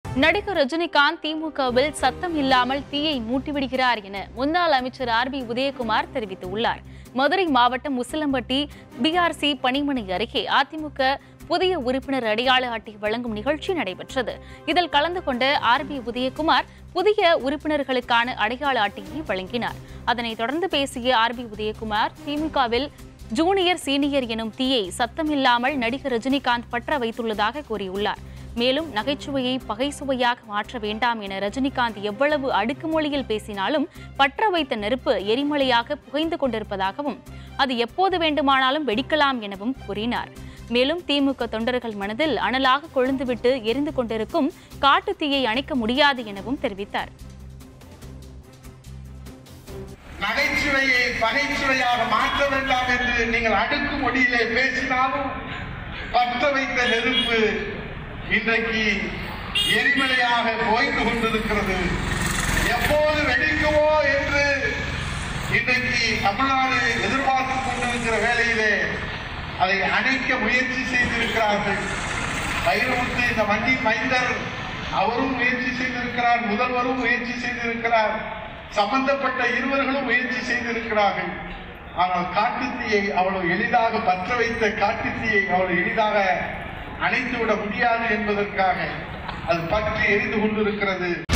நடிகர் ரஜினிகாந்த் திமுகவில் சத்தம் இல்லாமல் தீயை மூட்டிவிடுகிறார் என முன்னாள் அமைச்சர் ஆர் பி உதயகுமார் தெரிவித்துள்ளார் மதுரை மாவட்டம் உசிலம்பட்டி பிஆர்சி பணிமனை அருகே அதிமுக புதிய உறுப்பினர் அடையாள அட்டை வழங்கும் நிகழ்ச்சி நடைபெற்றது இதில் கலந்து கொண்ட ஆர் பி உதயகுமார் புதிய உறுப்பினர்களுக்கான அடையாள அட்டையை வழங்கினார் அதனைத் தொடர்ந்து பேசிய ஆர் பி உதயகுமார் திமுகவில் ஜூனியர் சீனியர் எனும் தீயை சத்தமில்லாமல் நடிகர் ரஜினிகாந்த் பற்ற வைத்துள்ளதாக கூறியுள்ளார் மேலும் நகைச்சுவையை பகை சுவையாக மாற்ற வேண்டாம் என ரஜினிகாந்த் எவ்வளவு அடுக்குமொழியில் பேசினாலும் பற்ற வைத்த நெருப்பு எரிமலையாக புகைந்து கொண்டிருப்பதாகவும் அது எப்போது வேண்டுமானாலும் வெடிக்கலாம் எனவும் கூறினார் மேலும் திமுக தொண்டர்கள் மனதில் அனலாக கொழுந்துவிட்டு எரிந்து கொண்டிருக்கும் காட்டு தீயை அணைக்க முடியாது எனவும் தெரிவித்தார் நகைச்சுவையை பகைச்சுவையாக மாற்ற வேண்டாம் என்று நீங்கள் அடுக்கு மொழியிலே பேசினாலும் பற்ற வைத்த நெருப்பு இன்றைக்கு எரிமலையாக போய்ந்து கொண்டிருக்கிறது எப்போது வெடிக்குமோ என்று இன்றைக்கு தமிழ்நாடு எதிர்பார்த்து கொண்டிருக்கிற வேளையிலே அதை அணைக்க முயற்சி செய்திருக்கிறார்கள் வைரமுத்து இந்த மண்டி மைந்தர் அவரும் முயற்சி செய்திருக்கிறார் முதல்வரும் முயற்சி செய்திருக்கிறார் சம்பந்தப்பட்ட இருவர்களும் முயற்சி செய்திருக்கிறார்கள் ஆனால் காட்டுத்தீயை அவ்வளவு எளிதாக பற்ற வைத்த காட்டுத்தீயை அவ்வளவு எளிதாக அணைத்துவிட முடியாது என்பதற்காக அது பற்றி எரிந்து கொண்டிருக்கிறது